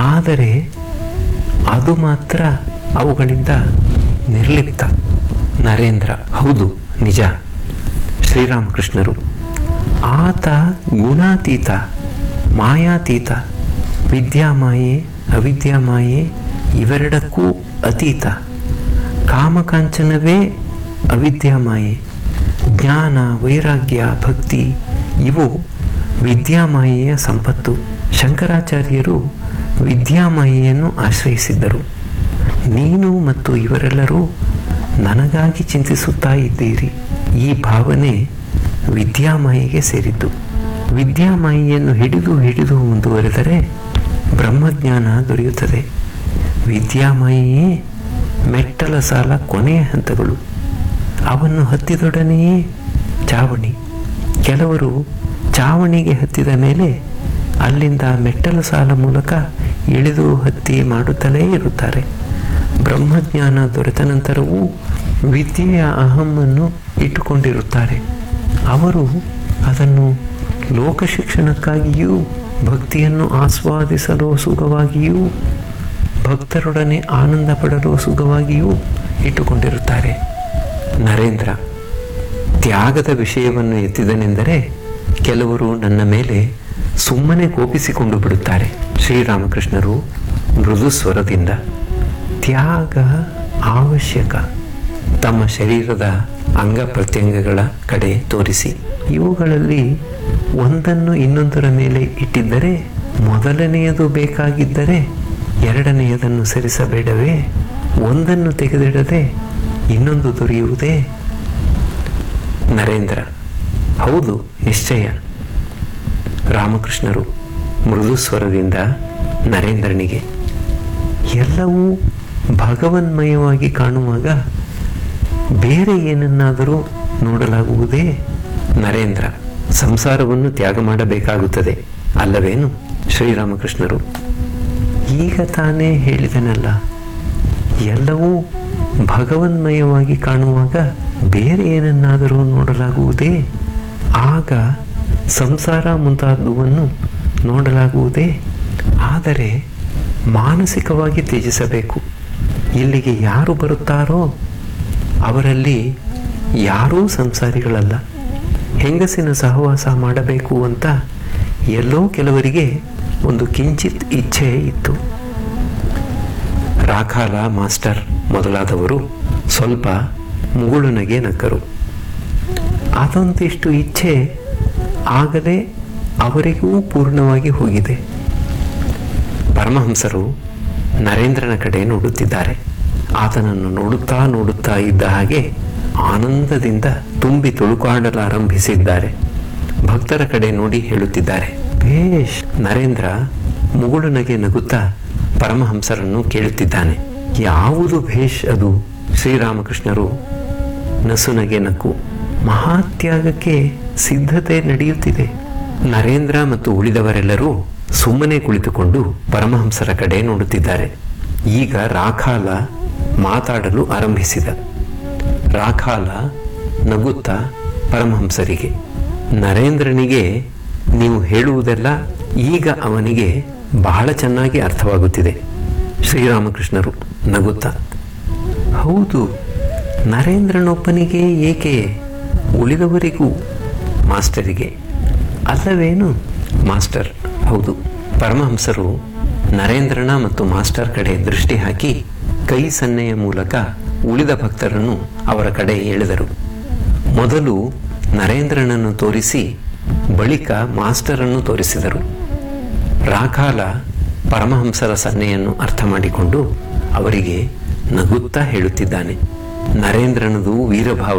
ಆದರೆ ಅದು ಮಾತ್ರ ಅವುಗಳಿಂದ ನಿರ್ಲಿಪ್ತ ನರೇಂದ್ರ ಹೌದು ನಿಜ ಶ್ರೀರಾಮಕೃಷ್ಣರು ಆತ ಗುಣಾತೀತ ಮಾಯಾತೀತ ವಿದ್ಯಾಮಾಯೆ ಅವಿದ್ಯಾಮಾಯೆ ಇವೆರಡಕ್ಕೂ ಅತೀತ ಕಾಮಕಾಂಚನವೇ ಅವಿದ್ಯಾಮಾಯೆ ಜ್ಞಾನ ವೈರಾಗ್ಯ ಭಕ್ತಿ ಇವು ವಿದ್ಯಾಮಾಯೆಯ ಸಂಪತ್ತು ಶಂಕರಾಚಾರ್ಯರು ವಿದ್ಯಾಮಾಯೆಯನ್ನು ಆಶ್ರಯಿಸಿದ್ದರು ನೀನು ಮತ್ತು ಇವರೆಲ್ಲರೂ ನನಗಾಗಿ ಚಿಂತಿಸುತ್ತಾ ಇದ್ದೀರಿ ಈ ಭಾವನೆ ವಿದ್ಯಾಮಾಯೆಗೆ ಸೇರಿದ್ದು ವಿದ್ಯಾಮಾಯೆಯನ್ನು ಹಿಡಿದು ಹಿಡಿದು ಮುಂದುವರೆದರೆ ಬ್ರಹ್ಮಜ್ಞಾನ ದೊರೆಯುತ್ತದೆ ವಿದ್ಯಾಮಾಯೆಯೇ ಮೆಟ್ಟಲ ಸಾಲ ಕೊನೆಯ ಹಂತಗಳು ಅವನ್ನು ಹತ್ತಿದೊಡನೆಯೇ ಚಾವಣಿ ಕೆಲವರು ಚಾವಣಿಗೆ ಹತ್ತಿದ ಮೇಲೆ ಅಲ್ಲಿಂದ ಮೆಟ್ಟಲು ಸಾಲ ಮೂಲಕ ಇಳಿದು ಹತ್ತಿ ಮಾಡುತ್ತಲೇ ಇರುತ್ತಾರೆ ಬ್ರಹ್ಮಜ್ಞಾನ ದೊರೆತ ನಂತರವೂ ವಿದ್ಯೆಯ ಅಹಮ್ಮನ್ನು ಇಟ್ಟುಕೊಂಡಿರುತ್ತಾರೆ ಅವರು ಅದನ್ನು ಲೋಕ ಶಿಕ್ಷಣಕ್ಕಾಗಿಯೂ ಭಕ್ತಿಯನ್ನು ಆಸ್ವಾದಿಸಲು ಸುಖವಾಗಿಯೂ ಭಕ್ತರೊಡನೆ ಆನಂದ ಪಡಲು ಸುಖವಾಗಿಯೂ ಇಟ್ಟುಕೊಂಡಿರುತ್ತಾರೆ ನರೇಂದ್ರ ತ್ಯಾಗದ ವಿಷಯವನ್ನು ಎತ್ತಿದನೆಂದರೆ ಕೆಲವರು ನನ್ನ ಮೇಲೆ ಸುಮ್ಮನೆ ಕೋಪಿಸಿಕೊಂಡು ಬಿಡುತ್ತಾರೆ ಶ್ರೀರಾಮಕೃಷ್ಣರು ಮೃದು ಸ್ವರದಿಂದ ತ್ಯಾಗ ಅವಶ್ಯಕ ತಮ್ಮ ಶರೀರದ ಅಂಗ ಪ್ರತ್ಯಂಗಗಳ ಕಡೆ ತೋರಿಸಿ ಇವುಗಳಲ್ಲಿ ಒಂದನ್ನು ಇನ್ನೊಂದರ ಮೇಲೆ ಇಟ್ಟಿದ್ದರೆ ಮೊದಲನೆಯದು ಬೇಕಾಗಿದ್ದರೆ ಎರಡನೆಯದನ್ನು ಸರಿಸಬೇಡವೇ ಒಂದನ್ನು ತೆಗೆದಿಡದೆ ಇನ್ನೊಂದು ದೊರೆಯುವುದೇ ನರೇಂದ್ರ ಹೌದು ನಿಶ್ಚಯ ರಾಮಕೃಷ್ಣರು ಮೃದು ಸ್ವರದಿಂದ ನರೇಂದ್ರನಿಗೆ ಎಲ್ಲವೂ ಭಗವನ್ಮಯವಾಗಿ ಕಾಣುವಾಗ ಬೇರೆ ಏನನ್ನಾದರೂ ನೋಡಲಾಗುವುದೇ ನರೇಂದ್ರ ಸಂಸಾರವನ್ನು ತ್ಯಾಗ ಮಾಡಬೇಕಾಗುತ್ತದೆ ಅಲ್ಲವೇನು ಶ್ರೀರಾಮಕೃಷ್ಣರು ಈಗ ತಾನೇ ಹೇಳಿದನಲ್ಲ ಎಲ್ಲವೂ ಭಗವನ್ಮಯವಾಗಿ ಕಾಣುವಾಗ ಬೇರೆ ಏನನ್ನಾದರೂ ನೋಡಲಾಗುವುದೇ ಆಗ ಸಂಸಾರ ಮುಂತಾದವನ್ನು ನೋಡಲಾಗುವುದೇ ಆದರೆ ಮಾನಸಿಕವಾಗಿ ತ್ಯಜಿಸಬೇಕು ಇಲ್ಲಿಗೆ ಯಾರು ಬರುತ್ತಾರೋ ಅವರಲ್ಲಿ ಯಾರೂ ಸಂಸಾರಿಗಳಲ್ಲ ಹೆಂಗಸಿನ ಸಹವಾಸ ಮಾಡಬೇಕು ಅಂತ ಎಲ್ಲೋ ಕೆಲವರಿಗೆ ಒಂದು ಕಿಂಚಿತ್ ಇಚ್ಛೆ ಇತ್ತು ರಾಖಾಲ ಮಾಸ್ಟರ್ ಮೊದಲಾದವರು ಸ್ವಲ್ಪ ಮುಗುಳುನಗೆ ನಕ್ಕರು ಅದೊಂದಿಷ್ಟು ಇಚ್ಛೆ ಆಗಲೇ ಅವರಿಗೂ ಪೂರ್ಣವಾಗಿ ಹೋಗಿದೆ ಪರಮಹಂಸರು ನರೇಂದ್ರನ ಕಡೆ ನೋಡುತ್ತಿದ್ದಾರೆ ಆತನನ್ನು ನೋಡುತ್ತಾ ನೋಡುತ್ತಾ ಇದ್ದ ಹಾಗೆ ಆನಂದದಿಂದ ತುಂಬಿ ತುಳುಕಾಡಲಾರಂಭಿಸಿದ್ದಾರೆ ಭಕ್ತರ ಕಡೆ ನೋಡಿ ಹೇಳುತ್ತಿದ್ದಾರೆ ಭೇಷ್ ನರೇಂದ್ರ ಮುಗುಳುನಗೆ ನಗುತ್ತಾ ಪರಮಹಂಸರನ್ನು ಕೇಳುತ್ತಿದ್ದಾನೆ ಯಾವುದು ಭೇಷ್ ಅದು ಶ್ರೀರಾಮಕೃಷ್ಣರು ನಸುನಗೆ ನಕ್ಕು ಮಹಾತ್ಯಾಗಕ್ಕೆ ಸಿದ್ಧತೆ ನಡೆಯುತ್ತಿದೆ ನರೇಂದ್ರ ಮತ್ತು ಉಳಿದವರೆಲ್ಲರೂ ಸುಮ್ಮನೆ ಕುಳಿತುಕೊಂಡು ಪರಮಹಂಸರ ಕಡೆ ನೋಡುತ್ತಿದ್ದಾರೆ ಈಗ ರಾಖಾಲ ಮಾತಾಡಲು ಆರಂಭಿಸಿದ ರಾಖಾಲ ನಗುತ್ತಾ ಪರಮಹಂಸರಿಗೆ ನರೇಂದ್ರನಿಗೆ ನೀವು ಹೇಳುವುದೆಲ್ಲ ಈಗ ಅವನಿಗೆ ಬಹಳ ಚೆನ್ನಾಗಿ ಅರ್ಥವಾಗುತ್ತಿದೆ ಶ್ರೀರಾಮಕೃಷ್ಣರು ನಗುತ್ತಾ ಹೌದು ನರೇಂದ್ರನೊಬ್ಬನಿಗೆ ಏಕೆ ಉಳಿದವರಿಗೂ ಮಾಸ್ಟರಿಗೆ ಅಲ್ಲವೇನು ಮಾಸ್ಟರ್ ಹೌದು ಪರಮಹಂಸರು ನರೇಂದ್ರನ ಮತ್ತು ಮಾಸ್ಟರ್ ಕಡೆ ದೃಷ್ಟಿ ಹಾಕಿ ಕೈ ಸನ್ನೆಯ ಮೂಲಕ ಉಳಿದ ಭಕ್ತರನ್ನು ಅವರ ಕಡೆ ಎಳೆದರು ಮೊದಲು ನರೇಂದ್ರನನ್ನು ತೋರಿಸಿ ಬಳಿಕ ಮಾಸ್ಟರನ್ನು ತೋರಿಸಿದರು ರಾಖಾಲ ಪರಮಹಂಸರ ಸನ್ನೆಯನ್ನು ಅರ್ಥ ಮಾಡಿಕೊಂಡು ಅವರಿಗೆ ನಗುತ್ತಾ ಹೇಳುತ್ತಿದ್ದಾನೆ ನರೇಂದ್ರನದು ವೀರಭಾವ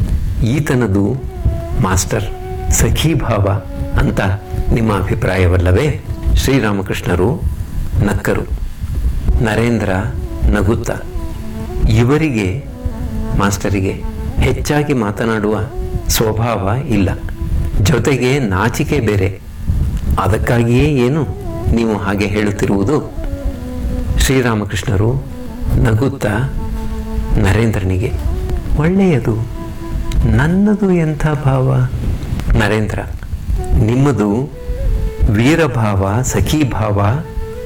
ಈತನದು ಮಾಸ್ಟರ್ ಸಖೀಭಾವ ಅಂತ ನಿಮ್ಮ ಅಭಿಪ್ರಾಯವಲ್ಲವೇ ಶ್ರೀರಾಮಕೃಷ್ಣರು ನಕ್ಕರು ನರೇಂದ್ರ ನಗುತ್ತಾ ಇವರಿಗೆ ಮಾಸ್ಟರಿಗೆ ಹೆಚ್ಚಾಗಿ ಮಾತನಾಡುವ ಸ್ವಭಾವ ಇಲ್ಲ ಜೊತೆಗೆ ನಾಚಿಕೆ ಬೇರೆ ಅದಕ್ಕಾಗಿಯೇ ಏನು ನೀವು ಹಾಗೆ ಹೇಳುತ್ತಿರುವುದು ಶ್ರೀರಾಮಕೃಷ್ಣರು ನಗುತ್ತಾ ನರೇಂದ್ರನಿಗೆ ಒಳ್ಳೆಯದು ನನ್ನದು ಎಂಥ ಭಾವ ನರೇಂದ್ರ ನಿಮ್ಮದು ವೀರಭಾವ ಸಖೀಭಾವ